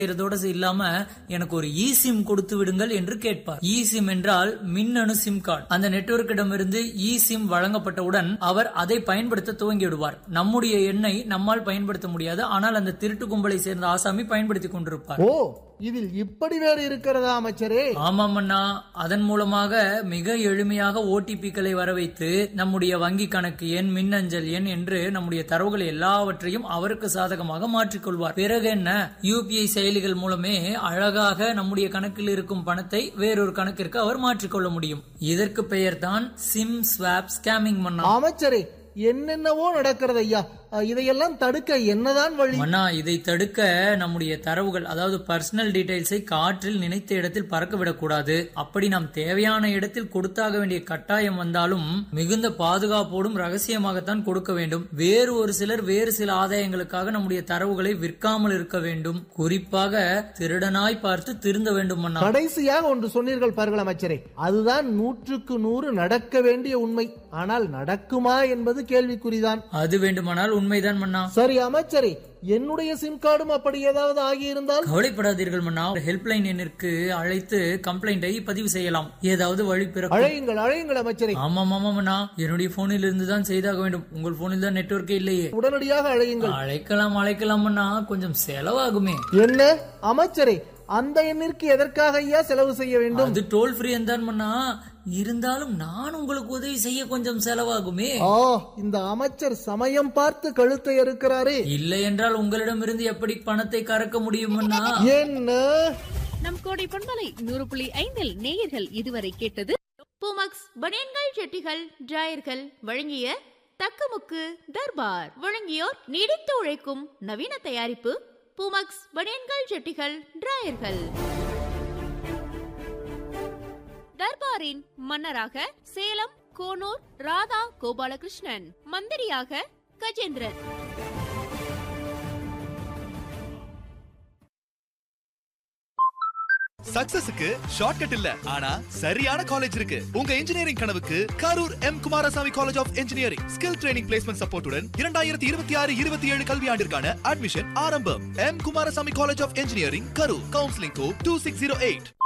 இதோட இல்லாம எனக்கு ஒரு இ சிம் கொடுத்து விடுங்கள் என்று கேட்பார் இ சிம் என்றால் மின்னணு சிம் கார்டு அந்த நெட்வொர்க்கிடமிருந்து இ சிம் வழங்கப்பட்டவுடன் அவர் அதை பயன்படுத்த துவங்கி விடுவார் நம்முடைய எண்ணை நம்மால் பயன்படுத்த முடியாது ஆனால் அந்த திருட்டு கும்பலை சேர்ந்த ஆசாமி பயன்படுத்தி கொண்டிருப்பார் ஓ இதில் இப்படி வேறு இருக்கிறதா அமைச்சரே ஆமாம் அண்ணா அதன் மூலமாக மிக எளிமையாக ஓடிபிக்களை வர வைத்து நம்முடைய வங்கி கணக்கு எண் மின்னஞ்சல் எண் என்று நம்முடைய தரவுகள் எல்லாவற்றையும் அவருக்கு சாதகமாக மாற்றிக்கொள்வார் பிறகு என்ன யூபிஐ செயலிகள் மூலமே அழகாக நம்முடைய கணக்கில் இருக்கும் பணத்தை வேறொரு கணக்கிற்கு அவர் மாற்றிக்கொள்ள முடியும் இதற்கு பெயர் தான் சிம் ஸ்வாப் ஸ்கேமிங் மன்னா அமைச்சரே என்னென்னவோ நடக்கிறது ஐயா அஹ், இதையெல்லாம் தடுக்க என்னதான் வழி மன்னா இதை தடுக்க நம்முடைய தரவுகள் அதாவது பர்சனல் டீடைல்ஸை காற்றில் நினைத்த இடத்தில் பறக்க விடக்கூடாது அப்படி நாம் தேவையான இடத்தில் கொடுத்தாக வேண்டிய கட்டாயம் வந்தாலும் மிகுந்த பாதுகாப்போடும் ரகசியமாகத்தான் கொடுக்க வேண்டும் வேறு ஒரு சிலர் வேறு சில ஆதாயங்களுக்காக நம்முடைய தரவுகளை விற்காமல் இருக்க வேண்டும் குறிப்பாக திருடனாய் பார்த்து திருந்த வேண்டும் மன்னா கடைசியாக ஒன்று சொன்னீர்கள் பாருங்கள் அமைச்சரே அதுதான் நூற்றுக்கு நூறு நடக்க வேண்டிய உண்மை ஆனால் நடக்குமா என்பது கேள்விக்குறிதான் அது வேண்டுமானால் உண்மைதான் மன்னா சரி அமைச்சரே என்னுடைய சிம் கார்டும் அப்படி ஏதாவது ஆகியிருந்தால் கவலைப்படாதீர்கள் மன்னா ஹெல்ப்லைன் எண்ணிற்கு அழைத்து கம்ப்ளைண்டை பதிவு செய்யலாம் ஏதாவது வழி பிறக்கும் அழையுங்கள் அழையுங்கள் அமைச்சரே ஆமாம் ஆமாம்ண்ணா என்னுடைய போனில் இருந்து தான் செய்தாக வேண்டும் உங்கள் போனில் தான் நெட்வொர்க்கே இல்லையே உடனடியாக அழையுங்கள் அழைக்கலாம் அழைக்கலாம்னா கொஞ்சம் செலவாகுமே என்ன அமைச்சரே அந்த எண்ணிற்கு எதற்காக ஐயா செலவு செய்ய வேண்டும் அது டோல் ஃப்ரீ தான் இருந்தாலும் நான் உங்களுக்கு உதவி செய்ய கொஞ்சம் செலவாகுமே ஆ இந்த அமைச்சர் சமயம் பார்த்து கழுத்தை இருக்கிறாரே இல்லை என்றால் உங்களிடமிருந்து எப்படி பணத்தை கறக்க முடியுமண்ணா என்ன நம் கோடை பண்பலை நூறு புள்ளி ஐந்தில் நேயர்கள் இதுவரை கேட்டது பூமக்ஸ் பனியன்கள் செட்டிகள் டிராயர்கள் வழங்கிய தக்கமுக்கு தர்பார் வழங்கியோர் நீடித்து உழைக்கும் நவீன தயாரிப்பு பூமக்ஸ் பனியன்கள் செட்டிகள் டிராயர்கள் தர்பாரின் மன்னராக சேலம் கோனூர் ராதா கோபாலகிருஷ்ணன் மந்திரியாக கஜேந்திரன் சக்சஸுக்கு ஷார்ட்கட் இல்ல ஆனா சரியான காலேஜ் இருக்கு உங்க இன்ஜினியரிங் கனவுக்கு Karur M Kumarasamy college of engineering skill training placement சப்போர்ட்டுடன் இரண்டாயிரத்தி இருபத்தி ஆறு இருபத்தி ஏழு கல்வியாண்டிற்கான அட்மிஷன் ஆரம்பம் M Kumarasamy college of engineering Karur counselling கோ டூ சிக்ஸ் ஜீரோ எயிட்